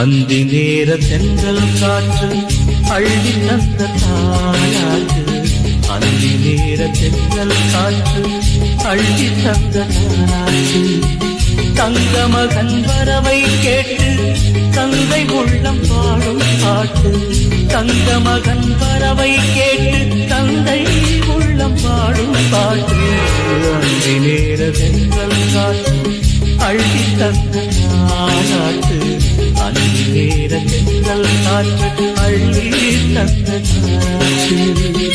அந்தி நேர தென்றல் காற்று அள்ளி தந்த தாயாட்டு அந்தி நேர தென்றல் காற்று அள்ளி தந்த தாயாட்டு தங்க மகன் வரவை கேட்டு தங்கை உள்ளம் பாடும் பாட்டு தங்க மகன் வரவை கேட்டு தந்தை உள்ளம் பாடும் பாட்டு அந்தி நேர தென்றல் காற்று அள்ளி தந்த நாட்டு அந்தி நேர தென்றல் காற்று அள்ளி தந்த நாட்டு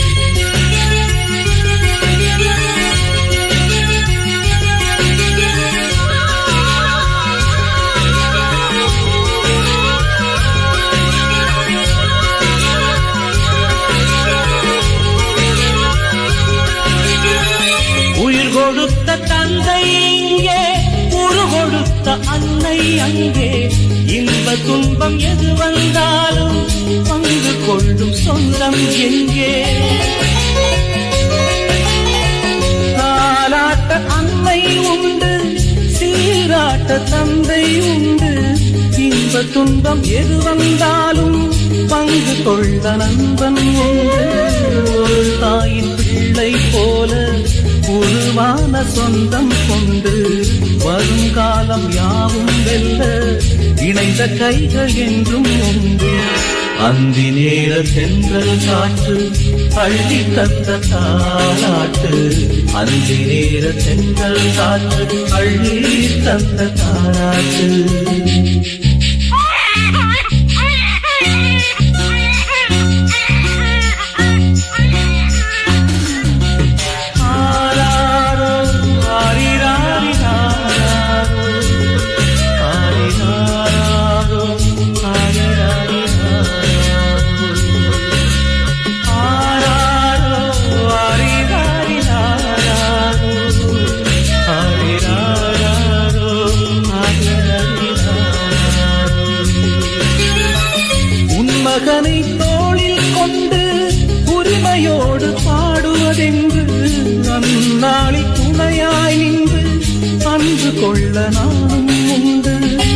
உயிர் கொடுத்த தந்தை இங்கே உரு கொடுத்த அன்னை அங்கே இன்ப துன்பம் எது வந்தாலும் பங்கு கொள்ளும் சொந்தம் எங்கே தாலாட்ட அன்னை உண்டு சீராட்ட தந்தை உண்டு இன்ப துன்பம் எது வந்தாலும் பங்கு கொள்ள நண்பன் உண்டு ஒரு தாயின் பிள்ளை போல உருவான சொந்தம் கொண்டு வருங்காலம் யாவும் வெல்ல இணைந்த கைகள் என்றும் உண்டு அந்தி நேர சென்றல் காற்று அள்ளி தந்த தாளாட்டு அந்தி நேர சென்றல் காற்று அள்ளி தந்த தாளாட்டு ஆராரோ, ஆரிராரிராரோ, ஆரிராரோ, ஆரிராரிராரோ. ஆராரோ, ஆரிராரிராரோ, ஆரிராரோ, ஆரிராரிராரோ. உன் மகனை தோளில் கொண்டு உரிமையோடு பாடுவதென்று அந்நாளில் துணையாய் நின்று அன்பு கொள்ள நானும் உண்டு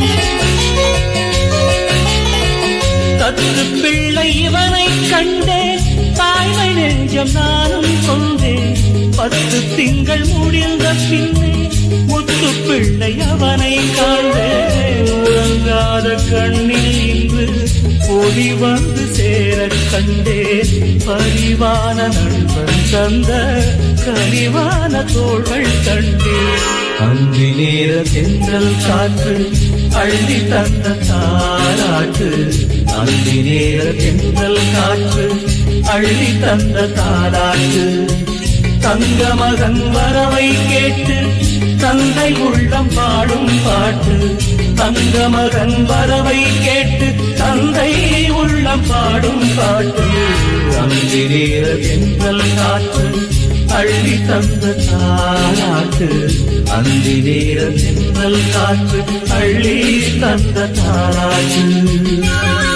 தத்து பிள்ளை இவனை கண்டேன் தாய்மை நெஞ்சம் நானும் கொண்டேன் பத்து திங்கள் முடிந்த பின்னே முத்து பிள்ளை அவனை காண்டேன் உறங்காத கண்ணில் இன்று ஒளி வந்து சேர கண்டேன் பரிவான நண்பன் தந்த கனிவான தோள்கள் கண்டேன் அந்தி நேர தென்றல் காற்று அள்ளி தந்த தாராட்டு அந்தி நேர தென்றல் காற்று அள்ளி தந்த தாராட்டு தங்க மகன் வரவை கேட்டு தந்தை உள்ளம் பாடும் பாட்டு தங்க மகன் வரவை கேட்டு தந்தை உள்ளம் பாடும் பாட்டு அந்தி நேர தென்றல் காற்று அள்ளி தந்த தாராட்டு அந்தி நேர தென்றல் காற்று அள்ளி தந்த தாராட்டு